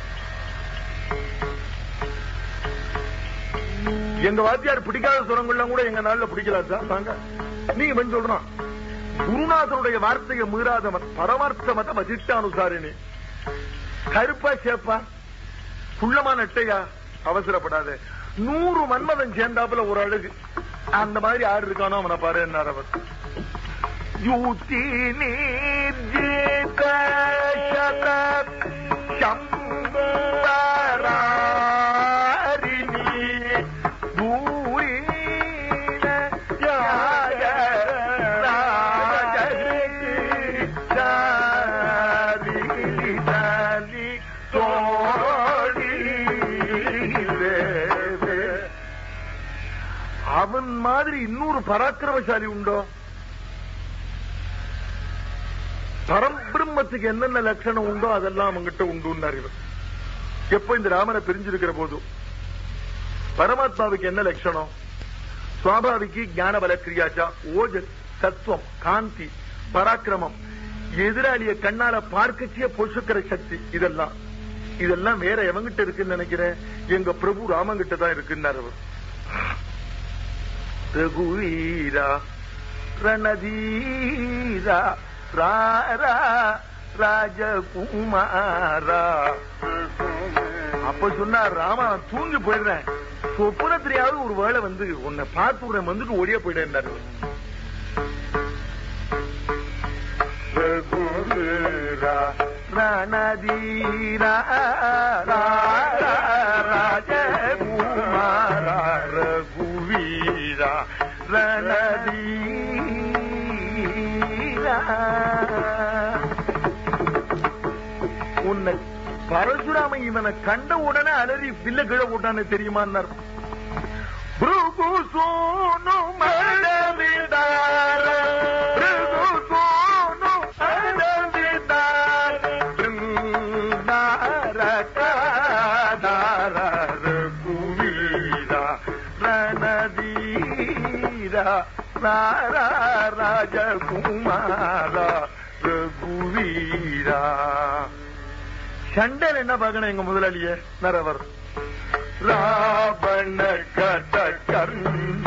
[SPEAKER 1] எங்க வாத்தியார் பிடிக்காத சுரங்கள்லாம் கூட எங்க நாள்ல பிடிக்கலாம் சார் வாங்க நீங்க வந்து சொல்றான் குருநாதருடைய வார்த்தையை மீறாதவன் பரமார்த்த மத வசிஷ்டானுசாரினி கருப்பா சேப்பா குள்ளமா நட்டையா அவசரப்படாத நூறு மன்மதன் சேர்ந்தாப்புல ஒரு அழகு அந்த மாதிரி யாரு இருக்கானோ அவனை பாரு என்ன அவர் யூத்தி நீர்ஜித சத சம்பரா ஒரு பராக்கிரமசாலி உண்டோ பரம்பிரம்மத்துக்கு என்னென்ன லட்சணம் உண்டோ அதெல்லாம் அவங்கிட்ட உண்டுன்னார் இவர் எப்போ இந்த ராமனை பிரிஞ்சிருக்கிற போது பரமாத்மாவுக்கு என்ன லட்சணம் சுவாபாவிக்கு ஞான பலக்கிரியாச்சா ஓஜஸ் சத்துவம் காந்தி பராக்கிரமம் எதிராளிய கண்ணால பார்க்கச்சிய பொசுக்கிற சக்தி இதெல்லாம் இதெல்லாம் வேற எவங்கிட்ட இருக்குன்னு நினைக்கிறேன் எங்க பிரபு ராமங்கிட்ட தான் இருக்குன்னார் அவர் ரகுவீரா ரணதீரா ராரா ராஜகுமாரா அப்ப சொன்னார் ராமா நான் தூங்கி போயிடுறேன் சொப்புனத்திலேயாவது ஒரு வேளை வந்து உன்னை பார்த்து விடுறேன் வந்துட்டு ஓடியே போயிட்டேன் ரகுவீரா ரணதீரா ராரா ராஜகுமாரா ரகுவீரா ரணதீரா உன்னை பரசுராம இவனை கண்ட உடனே அலறி பில்ல கீழே போட்டான்னு தெரியுமான்னார் பிருகு சோனு மடவிதார பிருகு சோனு மடவிதார பிருந்தார காதார ரகுவீரா ரணதீரா ராரா ராஜகுமாரா ரகுவீரா சண்டையில் என்ன பார்க்கணும் எங்க முதலாளிய நரவர் ராவண கட கர்ண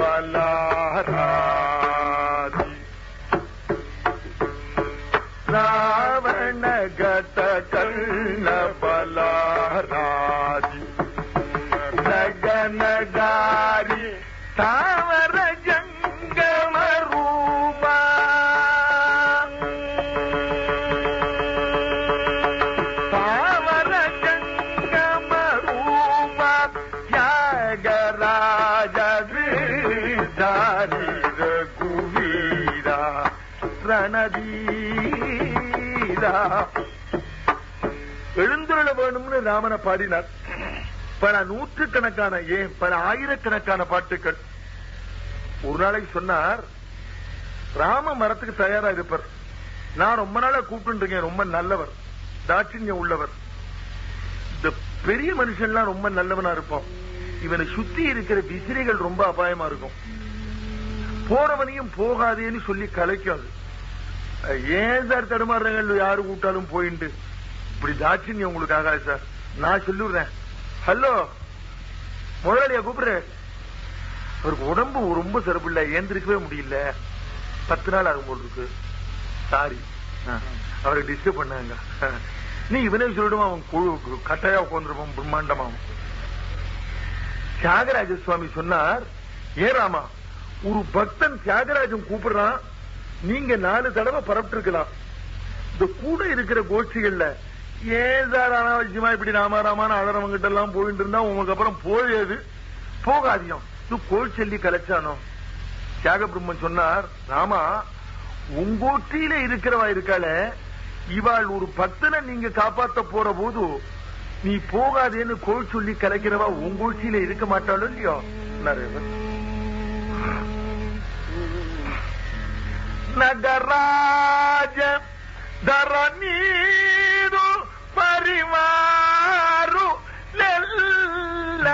[SPEAKER 1] பலாராதி ராவண கட கர்ண பலாராதி நகனகாரி தாவர ஜங்கம ரூபா தாவர ஜங்கம ரூபா தியாகராஜ தாரி ரகுவீரா ரணதீரா எழுந்துள்ள வேணும்னு ராமனை பாடினார் பல நூற்றுக்கணக்கான ஏன் பல ஆயிரக்கணக்கான பாட்டுக்கள் ஒரு நாளைக்கு சொன்னார் ராம மரத்துக்கு தயாரா இருப்பார் நான் ரொம்ப நாளா கூப்பிட்டு இருக்கேன் ரொம்ப நல்லவர் தாட்சிணியம் உள்ளவர் இந்த பெரிய மனுஷன்லாம் ரொம்ப நல்லவனா இருப்பான் இவனை சுத்தி இருக்கிற விசிறிகள் ரொம்ப அபாயமா இருக்கும் போறவனையும் போகாதேன்னு சொல்லி கலைக்காது அஹ் ஏன் சார் தடுமாறுறீங்க யாரு கூட்டாலும் போயிண்டு இப்படி தாட்சிணியம் உங்களுக்கு ஆகாது சார் நான் சொல்லிடுறேன் ஹலோ முதலாளியா கூப்பிடுறேன் அவருக்கு உடம்பு ரொம்ப சிறப்பில்ல ஏந்திருக்கவே முடியல பத்து நாள் ஆகும் போல் இருக்கு சாரி அவரை டிஸ்டர்ப் பண்ணாங்க நீ இவனே சொல்லிடுவான் அவன் குழு கட்டையா உட்காந்துருப்பான் பிரம்மாண்டமாவும் தியாகராஜ சுவாமி சொன்னார் ஏ ராமா ஒரு பக்தன் தியாகராஜன் கூப்பிடுறான் நீங்க நாலு தடவை பரப்பிட்டு இருக்கலாம் இந்த கூட இருக்கிற கோஷ்டிகள்ல ஏன் சார் அனாவசியமா இப்படி ராமா ராமான அழறவங்கிட்ட எல்லாம் போயிட்டு இருந்தா உங்களுக்கு அப்புறம் போயது போகாதியம் இது கோல் சொல்லி கலைச்சானோ தியாக பிரம்மன் சொன்னார் ராமா உங்கோட்டியில இருக்கிறவா இருக்காள இவாள் ஒரு பக்தனை நீங்க காப்பாத்த போற போது நீ போகாதேன்னு கோல் சொல்லி கலைக்கிறவா உங்கோட்டியில இருக்க மாட்டாளோ இல்லையோ நரேவர் ನಗರಾಜ ದರ ನೀರು ಪರಿವಾರು ನೆಲ್ಲ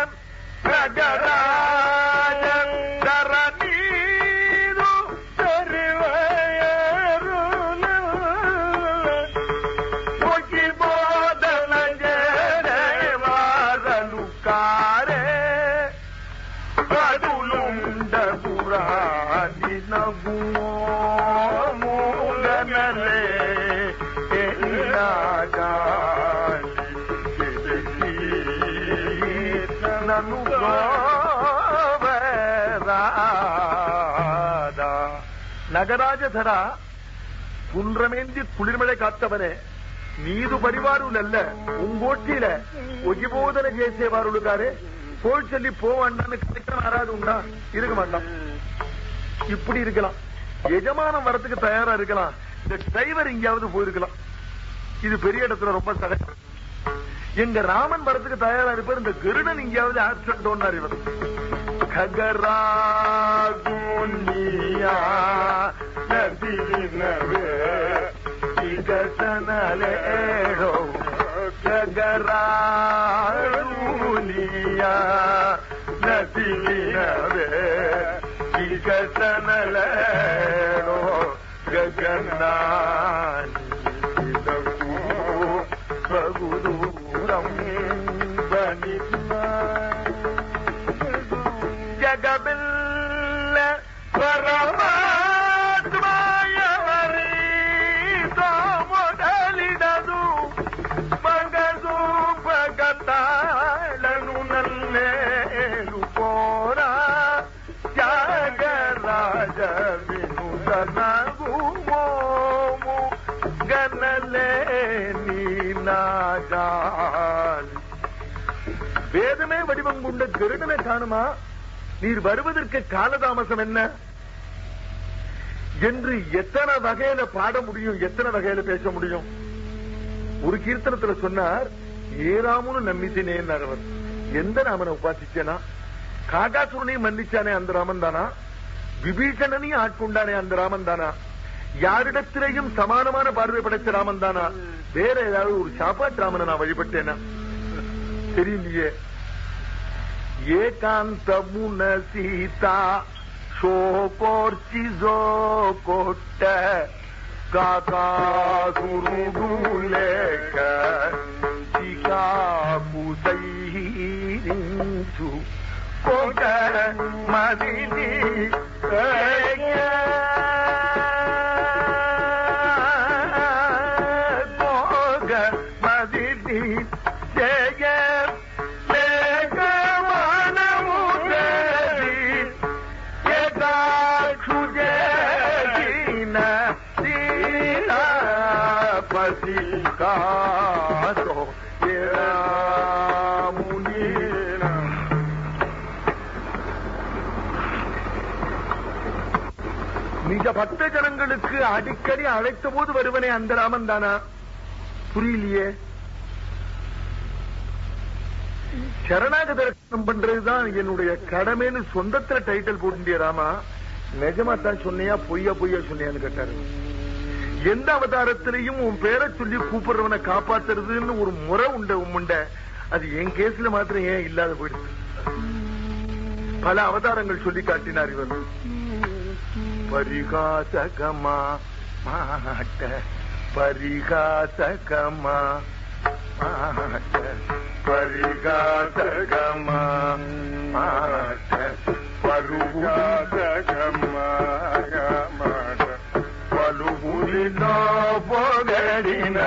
[SPEAKER 1] ನಗರಾಜ ದರ ನೀರು ಪರಿವಾರು ಮುಗಿ ಬೋಧನ ಮಾರಲು ಕಾರೆ ಅದುಲುಂಡ ಪುರಾಣಿನ ಮೂಲನಲೆ ನನು நகராஜதரா குன்றமேந்தி குளிர்மழை காத்தவனே நீது பரிவாருள் அல்ல உங்கோட்டியில ஒஜிபோதன ஜெயசேவாருளுக்காரு கோல் சொல்லி போவாண்டான்னு கிடைக்கிற யாராவது உண்டா இருக்க மாட்டான் இப்படி இருக்கலாம் எஜமானம் வரத்துக்கு தயாரா இருக்கலாம் இந்த டிரைவர் எங்கேயாவது போயிருக்கலாம் இது பெரிய இடத்துல ரொம்ப சகஜம் எங்க ராமன் வரத்துக்கு தயாரா இருப்பார் இந்த கருடன் எங்கேயாவது ஆக்சிடென்ட் ஒன்னார் இவர் ಖಗರಾಗುನಿಯ ನದಿನವೇ ವಿಕಸನಲೇಳೋ ಖಗರಾಗುನಿಯ ನದಿನವೇ ವಿಕಸನಲೇಳೋ ಗಗನಾನಿದಕ್ಕೂ ಬಗುದೂರಂ ಬನಿಮ್ಮ ಜಗಬಿಲ್ಲ ಪರಮಾತ್ಮಯವರೀತೋ ಮೊದಲಿಡದು ಮಗದು ಭಗತಾಳನು ನಲ್ಲೇಲು ಕೋರ ತ್ಯಾಗರಾಜ ವಿನುತನಗು ಮೋಮು ಗನಲೆ நீனாகால் வேதமே வடிவம் கொண்ட கருடனை காணுமா நீர் வருவதற்கு காலதாமசம் என்ன என்று எத்தனை வகையில பாட முடியும் எத்தனை வகையில பேச முடியும் ஒரு கீர்த்தனத்துல சொன்னார் ஏராமுன்னு நம்பித்தேனேன் அவர் எந்த ராமனை உபாசிச்சேனா காகாசுரனையும் மன்னிச்சானே அந்த ராமன் தானா விபீஷணனையும் ஆட்கொண்டானே அந்த ராமன் தானா யாரிடத்திலேயும் சமானமான பார்வை படைத்த ராமன் தானா வேற ஏதாவது ஒரு சாப்பாட்டு ராமனை நான் வழிபட்டேனா தெரியலையே ஏகாந்தமுன சீதா சோகோர்ச்சிசோ கொட்ட కాకాసురుడులేక చికాకుసైరించు కొట మదిని కోగ మదిని జయ లేక మనము நிஜ பக்த ஜனங்களுக்கு அடிக்கடி அழைத்த போது வருவனே அந்த ராமன் தானா புரியலையே சரணாகத தரிசனம் பண்றதுதான் என்னுடைய கடமைன்னு சொந்தத்துல டைட்டில் போட்டுட்டிய ராமா நிஜமா தான் சொன்னியா பொய்யா பொய்யா சொன்னியான்னு கேட்டாரு எந்த அவதாரத்திலையும் உன் பேரை சொல்லி கூப்பிடுறவனை காப்பாத்துறதுன்னு ஒரு முறை உண்டு உண்ட அது என் கேஸ்ல மாத்திரம் ஏன் இல்லாத போயிடுச்சு பல அவதாரங்கள் சொல்லி காட்டினார் இவர் பரிகாசகமா மாட்ட பரிகாசகமா மாட்ட பரிகாசகமா மாட்ட பருகாசகமா పలుగులిలో పొగడిన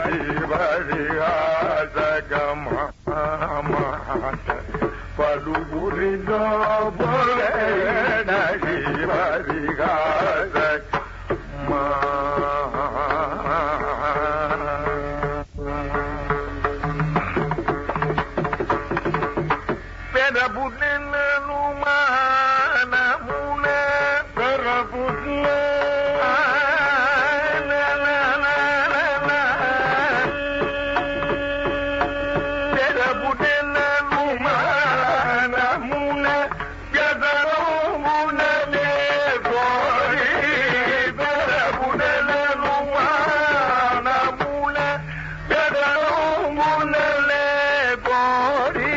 [SPEAKER 1] శివరిహాసగమాట పలుగులిలో పొగడిన శివరిహాస పెరబునెను మానమున పెరబున పెరబునెను మానమున పెదరముననే కోరి పెరబునెను మానమున పెదరముననే కోరి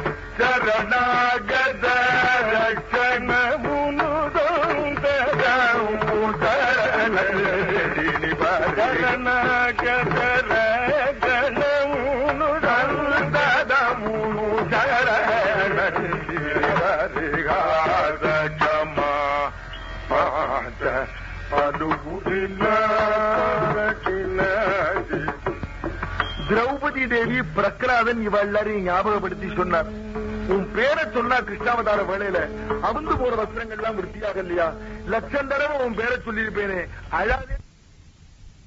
[SPEAKER 1] శరణాగత రక్షణమును దొంతరము శరణి శరణాగత రక్షణమును దొంతరమును శరణి హరిగాసకమా పాట పలుగురిలా திரௌபதி தேவி பிரகலாதன் இவ எல்லாரையும் ஞாபகப்படுத்தி சொன்னார் உன் பேரை சொன்னா கிருஷ்ணாவதார வேளையில அவுந்து போற வஸ்திரங்கள் எல்லாம் விருத்தியாக இல்லையா லட்சம் தடவை உன் பேரை சொல்லியிருப்பேனே அழாதே